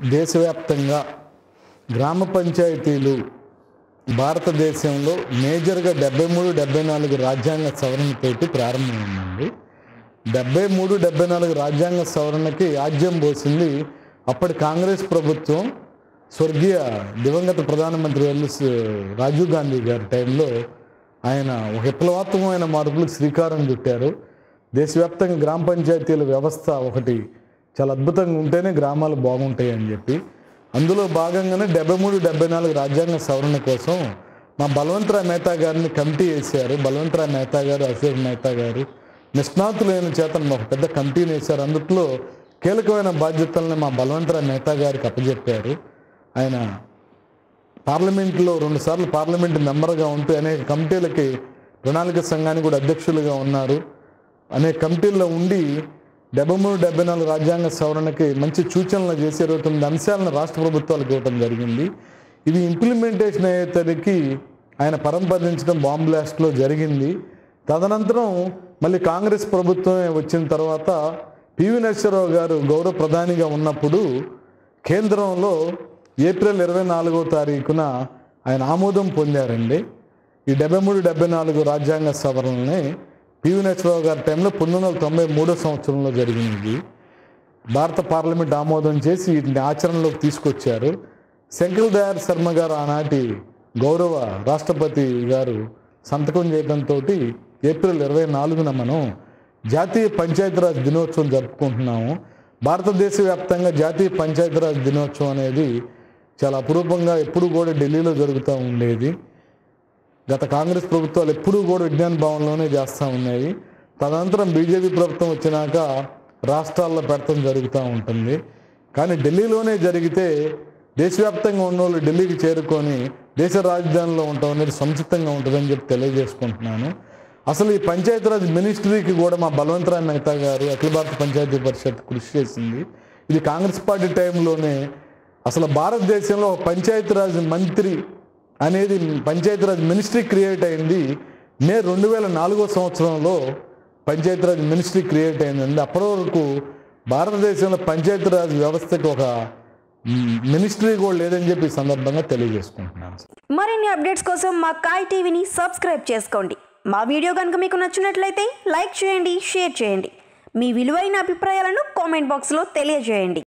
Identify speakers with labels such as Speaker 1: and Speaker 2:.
Speaker 1: దేశవ్యాప్తంగా గ్రామ పంచాయతీలు భారతదేశంలో మేజర్గా డెబ్బై మూడు డెబ్బై నాలుగు రాజ్యాంగ సవరణతోటి ప్రారంభమైందండి డెబ్బై మూడు డెబ్బై నాలుగు రాజ్యాంగ సవరణకి ఆజ్యం పోసింది అప్పటి కాంగ్రెస్ ప్రభుత్వం స్వర్గీయ దివంగత ప్రధానమంత్రి వర్యులు స్- రాజీవ్ గాంధీ గారి టైంలో ఆయన ఒక విప్లవాత్మకమైన మార్పులకు శ్రీకారం చుట్టారు దేశవ్యాప్తంగా గ్రామ పంచాయతీల వ్యవస్థ ఒకటి చాలా అద్భుతంగా ఉంటేనే గ్రామాలు బాగుంటాయి అని చెప్పి అందులో భాగంగానే డెబ్బై మూడు డెబ్బై నాలుగు రాజ్యాంగ సవరణ కోసం మా బలవంతరాయ్ మెహతా గారిని కమిటీ వేశారు బలవంతరాయ్ మెహతా గారు అశోక్ మెహతా గారు నిష్ణాతులైన చేత ఒక పెద్ద కమిటీని వేశారు అందుట్లో కీలకమైన బాధ్యతలను మా బలవంతరాయ్ మెహతా గారికి అప్పచెప్పారు ఆయన పార్లమెంట్లో రెండుసార్లు పార్లమెంట్ మెంబర్గా ఉంటూ అనేక కమిటీలకి ప్రణాళిక సంఘానికి కూడా అధ్యక్షులుగా ఉన్నారు అనేక కమిటీల్లో ఉండి డెబ్బై మూడు డెబ్బై నాలుగు రాజ్యాంగ సవరణకి మంచి సూచనలు చేసి ఇరవై తొమ్మిది అంశాలను రాష్ట్ర ప్రభుత్వాలకు ఇవ్వడం జరిగింది ఇది ఇంప్లిమెంటేషన్ అయ్యేసరికి ఆయన పరంపదించడం బాంబ్ బ్లాస్ట్లో జరిగింది తదనంతరం మళ్ళీ కాంగ్రెస్ ప్రభుత్వమే వచ్చిన తర్వాత పివి నరసింహరావు గారు గౌరవ ప్రధానిగా ఉన్నప్పుడు కేంద్రంలో ఏప్రిల్ ఇరవై నాలుగో తారీఖున ఆయన ఆమోదం పొందారండి ఈ డెబ్బై మూడు డెబ్బై నాలుగు రాజ్యాంగ సవరణని పివి నరసింహరావు గారి టైంలో పంతొమ్మిది వందల తొంభై మూడో సంవత్సరంలో జరిగింది భారత పార్లమెంట్ ఆమోదం చేసి వీటిని ఆచరణలోకి తీసుకొచ్చారు శంకర్ దయార్ శర్మ గారు ఆనాటి గౌరవ రాష్ట్రపతి గారు సంతకం చేయడంతో ఏప్రిల్ ఇరవై నాలుగున మనం జాతీయ పంచాయతీరాజ్ దినోత్సవం జరుపుకుంటున్నాము భారతదేశ వ్యాప్తంగా జాతీయ పంచాయతీరాజ్ దినోత్సవం అనేది చాలా అపురూపంగా ఎప్పుడు కూడా ఢిల్లీలో జరుగుతూ ఉండేది గత కాంగ్రెస్ ప్రభుత్వాలు ఎప్పుడూ కూడా విజ్ఞాన భవన్లోనే చేస్తూ ఉన్నాయి తదనంతరం బీజేపీ ప్రభుత్వం వచ్చినాక రాష్ట్రాల్లో పెడతాం జరుగుతూ ఉంటుంది కానీ ఢిల్లీలోనే జరిగితే దేశవ్యాప్తంగా ఉన్న వాళ్ళు ఢిల్లీకి చేరుకొని దేశ రాజధానిలో ఉండటం అనేది సంక్షిప్తంగా ఉంటుందని చెప్పి తెలియజేసుకుంటున్నాను అసలు ఈ పంచాయతీరాజ్ మినిస్ట్రీకి కూడా మా బలవంతరాయ్ మెహతా గారు అఖిల భారత పంచాయతీ పరిషత్ కృషి చేసింది ఇది కాంగ్రెస్ పార్టీ టైంలోనే అసలు భారతదేశంలో ఒక పంచాయతీరాజ్ మంత్రి అనేది పంచాయతీరాజ్ మినిస్ట్రీ క్రియేట్ అయింది మే రెండు వేల నాలుగో సంవత్సరంలో పంచాయతీరాజ్ మినిస్ట్రీ క్రియేట్ అయిందండి అప్పటి వరకు భారతదేశంలో పంచాయతీరాజ్ వ్యవస్థకి ఒక మ్, మినిస్ట్రీ కూడా లేదని చెప్పి ఈ సందర్భంగా తెలియజేసుకుంటున్నాను
Speaker 2: మరిన్ని అప్డేట్స్ కోసం మా కాయ్ టీవీని సబ్స్క్రైబ్ చేసుకోండి మా వీడియో కనుక మీకు నచ్చినట్లయితే లైక్ చేయండి షేర్ చేయండి మీ విలువైన అభిప్రాయాలను కామెంట్ బాక్స్లో తెలియజేయండి